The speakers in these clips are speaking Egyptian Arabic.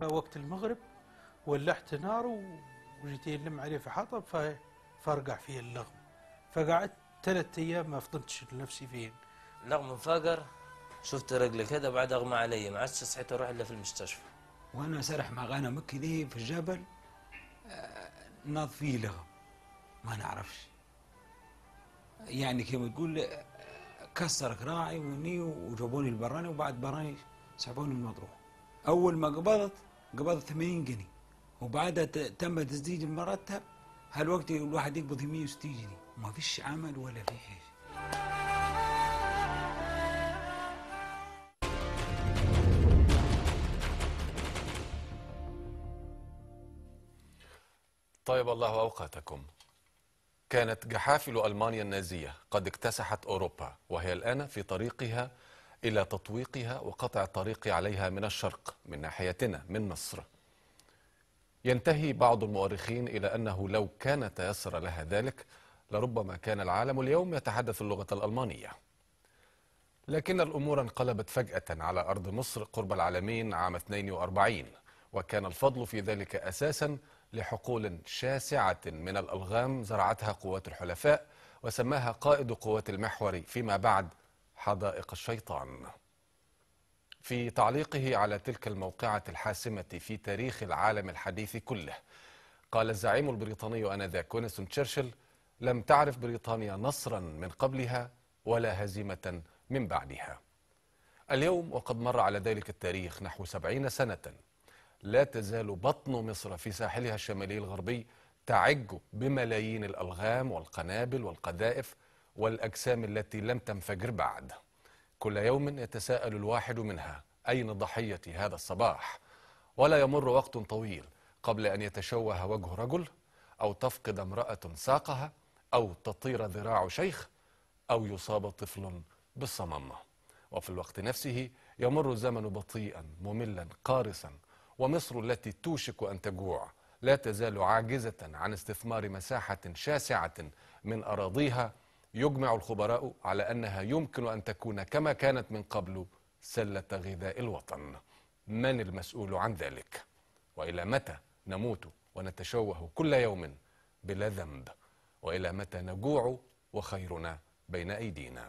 وقت المغرب ولعت نار و- وجيت يلم عليه في حطب ف- فرقع فيه اللغم فقعدت ثلاثة أيام ما فطنتش لنفسي فين لغم انفجر شفت رجلي كده بعد اغمى علي ما عادش صحيت اروح الا في المستشفى وانا سرح مع غنم كده في الجبل آه، ناض فيه لغم ما نعرفش يعني كما تقول آه، كسر كراعي وني وجابوني البراني وبعد براني سحبوني المطروح اول ما قبضت قبضت 80 جنيه وبعدها ت- تم تسديد المرتب هالوقت الواحد يقبض 160 جنيه ما فيش عمل ولا في حاجه طيب الله أوقاتكم كانت جحافل ألمانيا النازية قد اكتسحت أوروبا وهي الآن في طريقها إلى تطويقها وقطع الطريق عليها من الشرق من ناحيتنا من مصر ينتهي بعض المؤرخين إلى أنه لو كان تيسر لها ذلك لربما كان العالم اليوم يتحدث اللغة الألمانية لكن الأمور انقلبت فجأة على أرض مصر قرب العالمين عام 42 وكان الفضل في ذلك أساسا لحقول شاسعة من الألغام زرعتها قوات الحلفاء وسماها قائد قوات المحور فيما بعد حدائق الشيطان في تعليقه على تلك الموقعة الحاسمة في تاريخ العالم الحديث كله قال الزعيم البريطاني آنذاك وينستون تشرشل لم تعرف بريطانيا نصرا من قبلها ولا هزيمة من بعدها اليوم وقد مر على ذلك التاريخ نحو سبعين سنة لا تزال بطن مصر في ساحلها الشمالي الغربي تعج بملايين الألغام والقنابل والقذائف والأجسام التي لم تنفجر بعد كل يوم يتساءل الواحد منها أين ضحية هذا الصباح ولا يمر وقت طويل قبل أن يتشوه وجه رجل أو تفقد امرأة ساقها أو تطير ذراع شيخ أو يصاب طفل بالصمم وفي الوقت نفسه يمر الزمن بطيئا مملا قارسا ومصر التي توشك أن تجوع لا تزال عاجزة عن استثمار مساحة شاسعة من أراضيها يجمع الخبراء على أنها يمكن أن تكون كما كانت من قبل سلة غذاء الوطن من المسؤول عن ذلك وإلى متى نموت ونتشوه كل يوم بلا ذنب وإلى متى نجوع وخيرنا بين أيدينا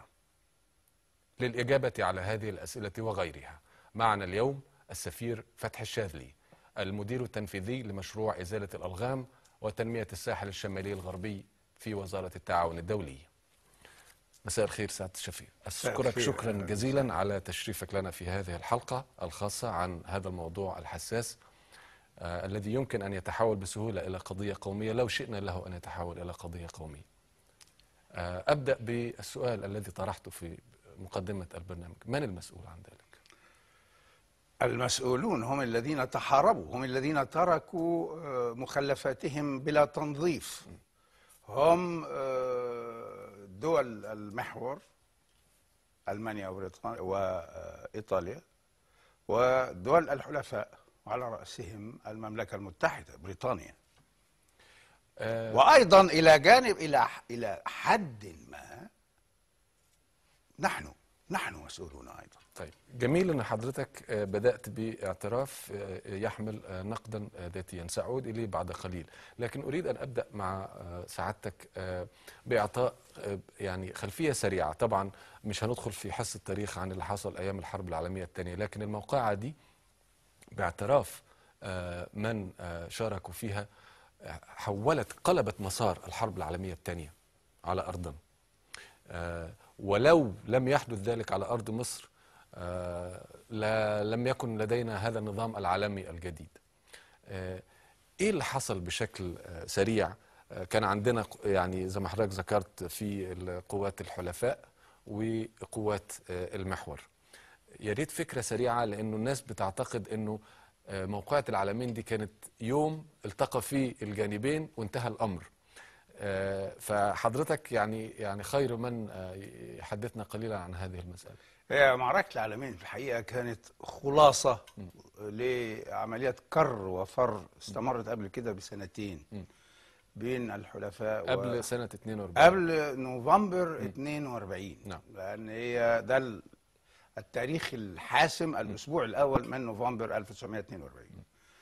للإجابة على هذه الأسئلة وغيرها معنا اليوم السفير فتحي الشاذلي المدير التنفيذي لمشروع إزالة الألغام وتنمية الساحل الشمالي الغربي في وزارة التعاون الدولي مساء الخير سعادة الشفير أشكرك الخير. شكرا جزيلا على تشريفك لنا في هذه الحلقة الخاصة عن هذا الموضوع الحساس آه الذي يمكن أن يتحول بسهولة إلى قضية قومية لو شئنا له أن يتحول إلى قضية قومية آه أبدأ بالسؤال الذي طرحته في مقدمة البرنامج من المسؤول عن ذلك؟ المسؤولون هم الذين تحاربوا هم الذين تركوا آه، مخلفاتهم بلا تنظيف هم آه، دول المحور ألمانيا وبريطانيا وإيطاليا ودول الحلفاء وعلى رأسهم المملكة المتحدة بريطانيا آه وأيضا إلى جانب إلى إلى حد ما نحن نحن مسؤولون أيضا طيب جميل ان حضرتك آه، بدات باعتراف آه، يحمل آه، نقدا آه، ذاتيا ساعود اليه بعد قليل لكن اريد ان ابدا مع آه، سعادتك آه، باعطاء آه، يعني خلفيه سريعه طبعا مش هندخل في حصه التاريخ عن اللي حصل ايام الحرب العالميه الثانيه لكن الموقعه دي باعتراف آه، من آه، شاركوا فيها آه، حولت قلبت مسار الحرب العالميه الثانيه على ارضنا آه، ولو لم يحدث ذلك على أرض مصر آه، لا لم يكن لدينا هذا النظام العالمي الجديد آه، إيه اللي حصل بشكل آه، سريع آه، كان عندنا ق- يعني زي ما حضرتك ذكرت في القوات الحلفاء وقوات آه، المحور يا ريت فكرة سريعة لأنه الناس بتعتقد أنه آه، موقعة العالمين دي كانت يوم التقى فيه الجانبين وانتهى الأمر آه، فحضرتك يعني يعني خير من آه، يحدثنا قليلا عن هذه المسألة هي معركة العالمين في الحقيقة كانت خلاصة لعمليات كر وفر استمرت قبل كده بسنتين بين الحلفاء قبل و... سنة 42 قبل نوفمبر 42 نعم. لأن هي ده ال- التاريخ الحاسم الأسبوع الأول من نوفمبر 1942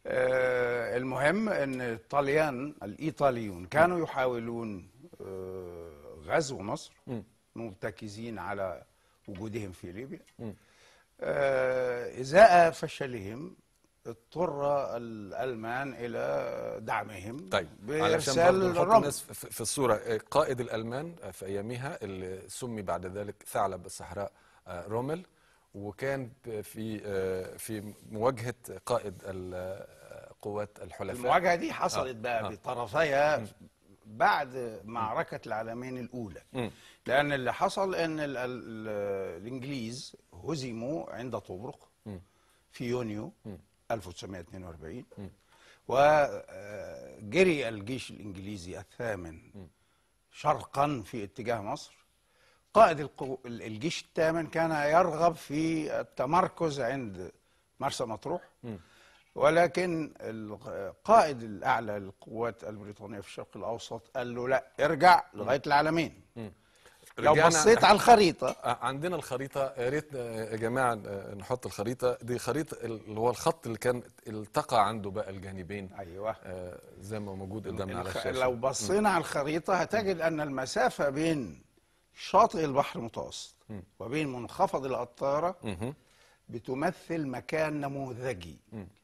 آه، المهم ان الطليان الايطاليون كانوا يحاولون آه، غزو مصر مرتكزين على وجودهم في ليبيا آه، ازاء فشلهم اضطر الالمان الى دعمهم طيب علشان بارسال برضه نحط الرمل الناس في في الصورة آه، قائد الألمان آه، في أيامها اللي سمي بعد ذلك ثعلب الصحراء آه، رومل وكان ب- في آه، في مواجهة قائد القوات الحلفاء المواجهه دي حصلت آه، بقى آه. بطرفيها بعد معركه العالمين الاولى مم. لان اللي حصل ان ال ال الانجليز هزموا عند طبرق في يونيو 1942 وجري الجيش الانجليزي الثامن شرقا في اتجاه مصر قائد القو... الجيش الثامن كان يرغب في التمركز عند مرسى مطروح ولكن القائد الاعلى للقوات البريطانيه في الشرق الاوسط قال له لا ارجع لغايه العالمين لو رجعنا- بصيت على الخريطه آه، عندنا الخريطة يا ريت آه، يا جماعة آه، نحط الخريطة دي خريطة اللي هو الخط اللي كان التقى عنده بقى الجانبين ايوه آه، زي ما موجود قدامنا على الخ... الشاشة لو بصينا على الخريطه هتجد ان المسافه بين شاطئ البحر المتوسط وبين منخفض القطاره مهم. بتمثل مكان نموذجي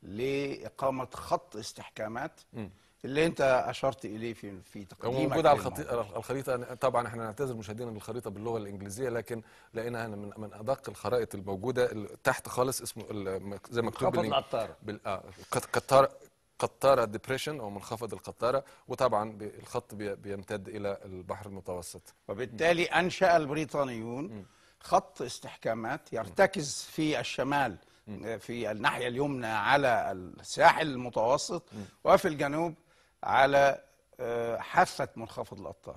لاقامه خط استحكامات اللي انت اشرت اليه في في هو تقديمك موجود على للموضوع. الخطي... الخريطة طبعا احنا نعتذر مشاهدينا بالخريطة باللغة الإنجليزية لكن لقيناها من من أدق الخرائط الموجودة ال- تحت خالص اسمه ال- زي ما مكتوب منخفض بالإنج- القطارة. بال... آه قط- قطارة قطارة ديبريشن أو منخفض القطارة وطبعا ب- الخط بي... بيمتد إلى البحر المتوسط وبالتالي انشا البريطانيون خط استحكامات يرتكز في الشمال في الناحيه اليمنى على الساحل المتوسط وفي الجنوب على آه، حافه منخفض القطاره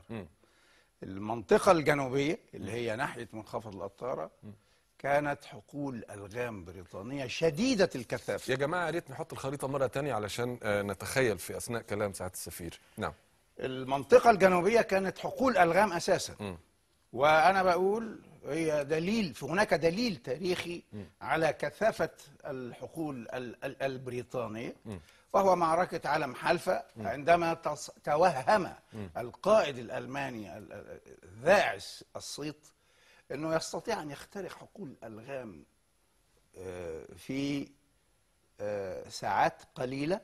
المنطقه الجنوبيه اللي هي ناحيه منخفض القطاره كانت حقول الغام بريطانيه شديده الكثافه يا جماعة يا ريت نحط الخريطة مرة تانية علشان آه، نتخيل في أثناء كلام سعادة السفير نعم المنطقة الجنوبية كانت حقول ألغام أساسا وأنا بقول هي دليل في هناك دليل تاريخي على كثافة الحقول ال- ال- البريطانية وهو معركة علم حلفة عندما تص- توهم القائد الألماني ال- ال- ذاع الصيت أنه يستطيع أن يخترق حقول ألغام آه، في آه، ساعات قليلة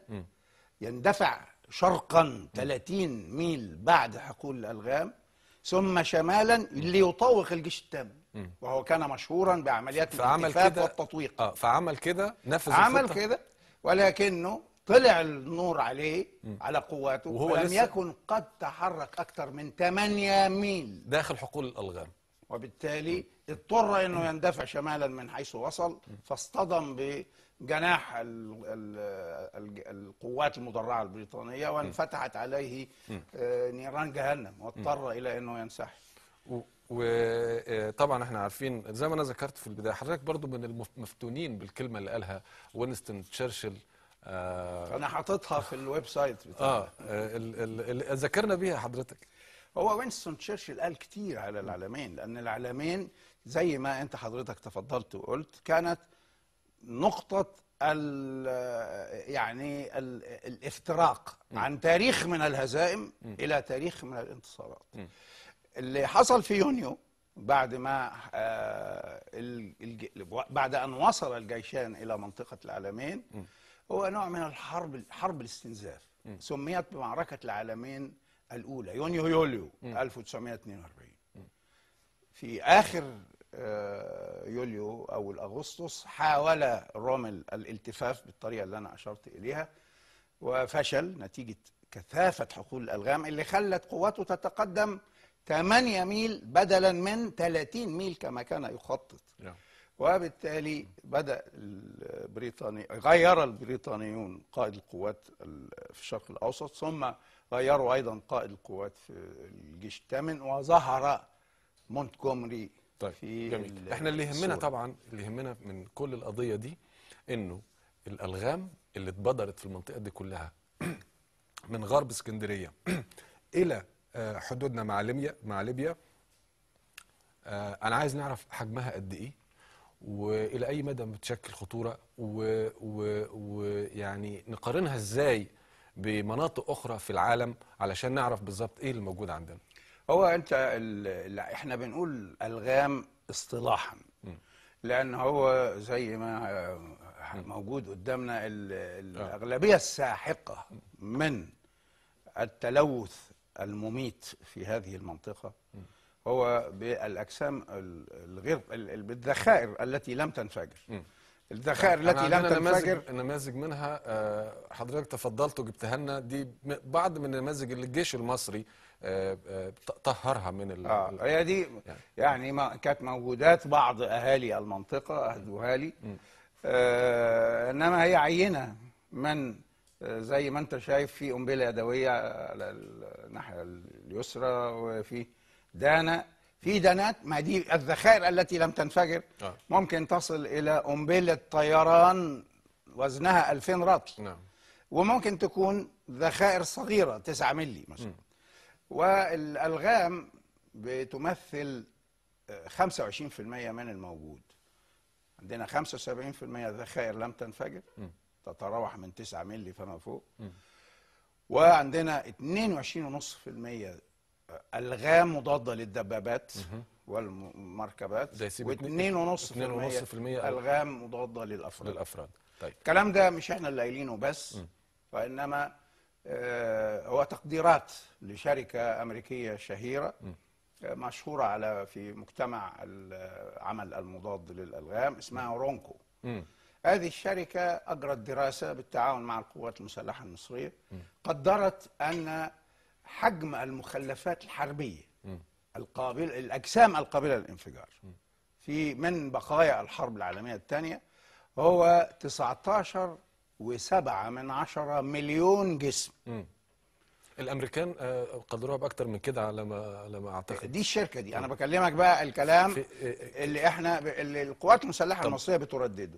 يندفع شرقا 30 ميل بعد حقول الألغام ثم شمالا ليطوق الجيش التام وهو كان مشهورا بعمليات فعمل الالتفاف كده والتطويق اه فعمل كده نفذ عمل الخطة. كده ولكنه طلع النور عليه على قواته وهو ولم لسه- يكن قد تحرك أكثر من 8 ميل داخل حقول الألغام وبالتالي اضطر انه يندفع شمالا من حيث وصل فاصطدم بجناح ال ال ال القوات المدرعه البريطانيه وانفتحت عليه آه، نيران جهنم واضطر الى انه ينسحب وطبعا احنا عارفين زي ما انا ذكرت في البدايه حضرتك برضو من المفتونين بالكلمه اللي قالها وينستون تشرشل اه, انا حاططها في الويب سايت بتاعي آه ال- ال- اللي ذكرنا بيها حضرتك هو وينستون تشرشل قال كتير على العالمين لان العالمين زي ما انت حضرتك تفضلت وقلت كانت نقطة ال يعني ال الافتراق عن تاريخ من الهزائم إلى تاريخ من الانتصارات اللي حصل في يونيو بعد ما آه، ال- الج- بعد أن وصل الجيشان إلى منطقة العالمين هو نوع من الحرب حرب الاستنزاف سميت بمعركة العالمين الأولى يونيو يوليو 1942 في آخر آه، يوليو أو الأغسطس حاول رومل الالتفاف بالطريقة اللي أنا أشرت إليها وفشل نتيجة كثافة حقول الألغام اللي خلت قواته تتقدم 8 ميل بدلا من 30 ميل كما كان يخطط نعم. وبالتالي بدأ البريطاني غير البريطانيون قائد القوات ال- في الشرق الأوسط ثم غيروا أيضا قائد القوات في الجيش الثامن وظهر مونتجومري طيب في جميل ال- احنا اللي يهمنا الصورة. طبعا اللي يهمنا من كل القضيه دي انه الالغام اللي اتبدرت في المنطقه دي كلها من غرب اسكندريه الى آه، حدودنا مع ليبيا مع ليبيا آه، انا عايز نعرف حجمها قد ايه والى اي مدى بتشكل خطوره ويعني و... و... يعني نقارنها ازاي بمناطق اخرى في العالم علشان نعرف بالظبط ايه اللي موجود عندنا هو انت ال- لا احنا بنقول الغام اصطلاحا لان هو زي ما آه، موجود قدامنا ال- الاغلبيه الساحقه من التلوث المميت في هذه المنطقه هو بالاجسام ال- الغير ال- ال- بالذخائر التي لم تنفجر الذخائر احنا التي لم عندنا تنفجر نماذج نماذج منها آه، حضرتك تفضلت وجبتها لنا دي م- بعض من النماذج اللي الجيش المصري آه، آه، ط- طهرها من ال... اه هي دي يعني ما كانت موجودات بعض اهالي المنطقه اهدوها لي آه انما هي عينه من آه، زي ما انت شايف في قنبله يدويه على الناحيه اليسرى وفي دانا في دانات ما دي الذخائر التي لم تنفجر آه. ممكن تصل الى قنبله طيران وزنها 2000 رطل نعم وممكن تكون ذخائر صغيرة 9 ملي مثلا والألغام بتمثل آه، 25% من الموجود عندنا 75% ذخائر لم تنفجر تتراوح من 9 ملي فما فوق وعندنا 22.5% ألغام مضادة للدبابات والمركبات ده يسيب و2.5% 2.5% ألغام مضادة للأفراد للافراد طيب الكلام ده مش احنا اللي قايلينه بس وانما آه، هو تقديرات لشركه امريكيه شهيره آه، مشهوره على في مجتمع العمل المضاد للالغام اسمها رونكو مم. هذه الشركه اجرت دراسه بالتعاون مع القوات المسلحه المصريه قدرت ان حجم المخلفات الحربيه القابل الاجسام القابله للانفجار في من بقايا الحرب العالميه الثانيه هو 19 وسبعة من عشرة مليون جسم الامريكان آه، قدروها باكتر من كده على ما على ما اعتقد دي الشركة دي أنا بكلمك بقى الكلام في- اللي احنا اللي القوات المسلحة المصرية بتردده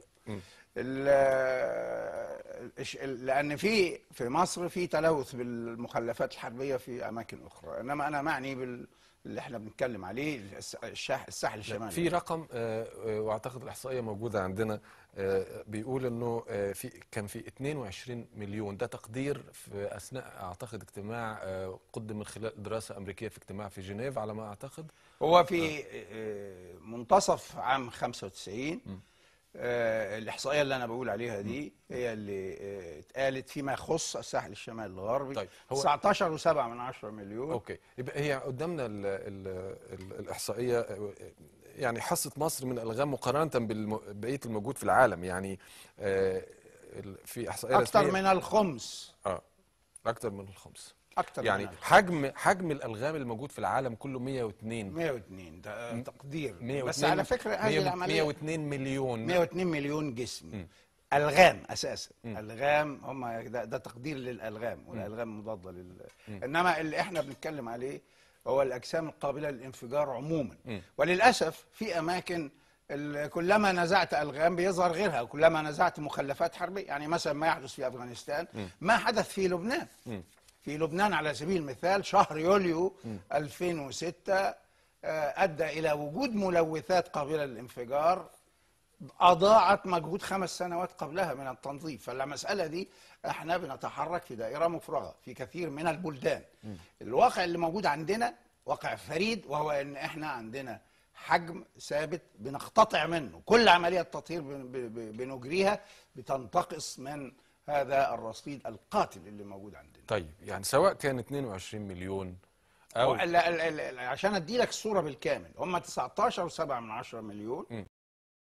ال- الش- لأن في في مصر في تلوث بالمخلفات الحربية في أماكن أخرى إنما أنا معني بال اللي احنا بنتكلم عليه الس- الشاح- الساحل الشمالي في رقم آه، آه، واعتقد الاحصائيه موجوده عندنا آه، بيقول انه آه، في كان في 22 مليون ده تقدير في اثناء اعتقد اجتماع آه، قدم من خلال دراسه امريكيه في اجتماع في جنيف على ما اعتقد هو في آه، منتصف عام 95 آه، الإحصائية اللي أنا بقول عليها دي هي اللي آه، اتقالت فيما يخص الساحل الشمالي الغربي طيب، هو- 19 و7 من 10 مليون اوكي يبقى هي قدامنا ال ال ال الاحصائيه آه، يعني حصه مصر من الالغام مقارنه ببقيه الموجود في العالم يعني آه، ال- في احصائيه أكثر رسمية- من الخمس اه اكتر من الخمس أكثر يعني من الخمس. حجم حجم الالغام الموجود في العالم كله 102 102 ده تقدير 102 بس على فكرة هذه 100 العملية 102 مليون 102 مليون جسم الغام اساسا الغام هم ده, ده تقدير للالغام والالغام مضاده لل انما اللي احنا بنتكلم عليه هو الاجسام القابله للانفجار عموما وللاسف في اماكن ال- كلما نزعت الغام بيظهر غيرها وكلما نزعت مخلفات حربيه يعني مثلا ما يحدث في افغانستان ما حدث في لبنان في لبنان على سبيل المثال شهر يوليو 2006 آه، ادى الى وجود ملوثات قابله للانفجار أضاعت مجهود خمس سنوات قبلها من التنظيف فالمسألة دي احنا بنتحرك في دائرة مفرغة في كثير من البلدان الواقع اللي موجود عندنا واقع فريد وهو ان احنا عندنا حجم ثابت بنقتطع منه كل عملية تطهير بن- ب- ب- بنجريها بتنتقص من هذا الرصيد القاتل اللي موجود عندنا طيب يعني سواء كان 22 مليون او ال- ال- ال- عشان ادي لك الصورة بالكامل هم 19 و7 من 10 مليون